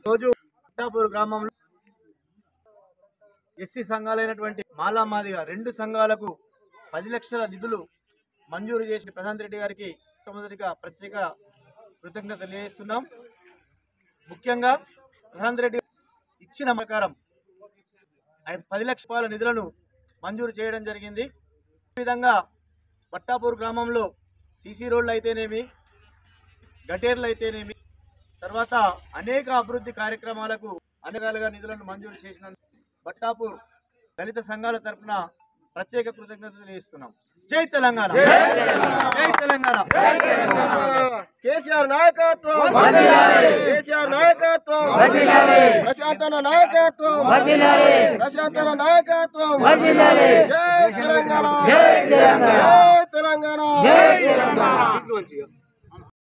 రోజు పట్టాపూర్ గ్రామంలో ఎస్సీ సంఘాలైనటువంటి మాలా మాదిగా రెండు సంఘాలకు పది లక్షల నిధులు మంజూరు చేసిన ప్రశాంత్ రెడ్డి గారికి మొట్టమొదటిగా ప్రత్యేక కృతజ్ఞత తెలియజేస్తున్నాం ముఖ్యంగా ప్రశాంత్ రెడ్డి ఇచ్చిన ప్రకారం ఆయన పది లక్షల రూపాయల నిధులను మంజూరు చేయడం జరిగింది ఈ విధంగా బట్టాపూర్ గ్రామంలో సీసీ రోడ్లు అయితేనేమి గటేర్లు అయితేనేమి తర్వాత అనేక అభివృద్ధి కార్యక్రమాలకు అనేకాలుగా నిధులను మంజూరు చేసిన బట్టాపూర్ దళిత సంఘాల తరపున ప్రత్యేక కృతజ్ఞతలు తెలియజేస్తున్నాం జై తెలంగాణ జై తెలంగాణ కేసీఆర్ నాయకత్వం కేసీఆర్ నాయకత్వం ప్రశాంతన నాయకత్వం ప్రశాంతన నాయకత్వం జై తెలంగాణ జై తెలంగాణ